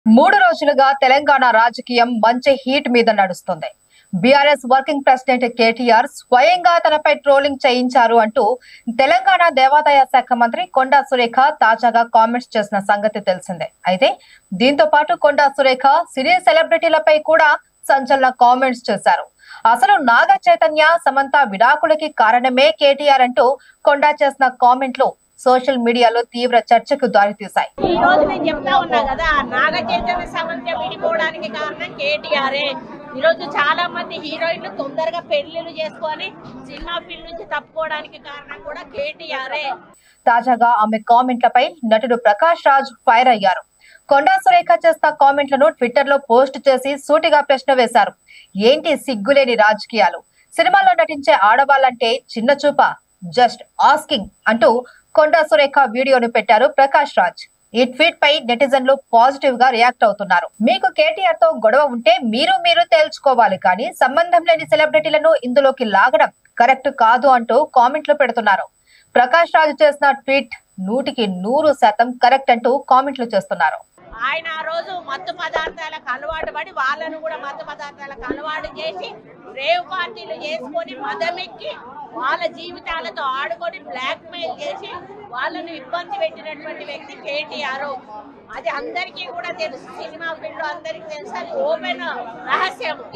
మూడు రోజులుగా తెలంగాణ రాజకీయం మంచి హీట్ మీద నడుస్తుంది బీఆర్ఎస్ వర్కింగ్ ప్రెసిడెంట్ కేటీఆర్ స్వయంగా తనపై ట్రోలింగ్ చేయించారు అంటూ తెలంగాణ దేవాదాయ శాఖ మంత్రి కొండా సురేఖ తాజాగా కామెంట్స్ చేసిన సంగతి తెలిసిందే అయితే దీంతో పాటు కొండా సురేఖ సినీ సెలబ్రిటీలపై కూడా సంచలన కామెంట్స్ చేశారు అసలు నాగ చైతన్య సమంత విడాకులకి కారణమే కేటీఆర్ అంటూ కొండా చేసిన కామెంట్లు సోషల్ మీడియాలో తీవ్ర చర్చకు దారితీశాయి ఈ రోజు నేను చెప్తా ఉన్నా కదా నాగ చైతన్య సమంత విడిపోవడానికి కారణం కేటీఆర్ఏ ఈ రోజు చాలా మంది హీరోయిన్లు తొందరగా పెళ్లిళ్ళు చేసుకొని సినిమా ఫీల్డ్ నుంచి తప్పుకోవడానికి కారణం కూడా కేటీఆర్ఏ తాజాగా ఆమె కామెంట్లపై నటుడు ప్రకాష్ రాజ్ ఫైర్ అయ్యారు కొండా సురేఖ చేసిన కామెంట్లను ట్విట్టర్ లో పోస్ట్ చేసి సూటిగా ప్రశ్న వేశారు ఏంటి సిగ్గులేని రాజకీయాలు సినిమాలో నటించే ఆడవాళ్ళంటే చిన్న చూప జస్ట్ ఆస్కింగ్ అంటూ కొండా సురేఖ వీడియోను పెట్టారు ప్రకాష్ రాజ్ ఈ ట్వీట్ పై నెటిజన్లు పాజిటివ్ గా రియాక్ట్ అవుతున్నారు మీకు కేటీఆర్ తో గొడవ ఉంటే మీరు మీరు తేల్చుకోవాలి కానీ సంబంధం లేని సెలబ్రిటీలను ఇందులోకి లాగడం కరెక్ట్ కాదు అంటూ కామెంట్లు పెడుతున్నారు ప్రకాష్ రాజు చేసిన ట్వీట్ నూటికి నూరు శాతం కరెక్ట్ అంటూ కామెంట్లు చేస్తున్నారు ఆయన ఆ రోజు మత్తు పదార్థాలకు అలవాటు పడి వాళ్ళను కూడా మత్తు పదార్థాలకు అలవాటు చేసి రేవ్ పార్టీలు చేసుకొని మదమెక్కి వాళ్ళ జీవితాలతో ఆడుకొని బ్లాక్ మెయిల్ చేసి వాళ్ళను ఇబ్బంది పెట్టినటువంటి వ్యక్తి కేటీఆర్ అది అందరికీ కూడా తెలుసు సినిమా ఫీల్డ్ అందరికీ తెలుసు అది ఓపెన్ రహస్యం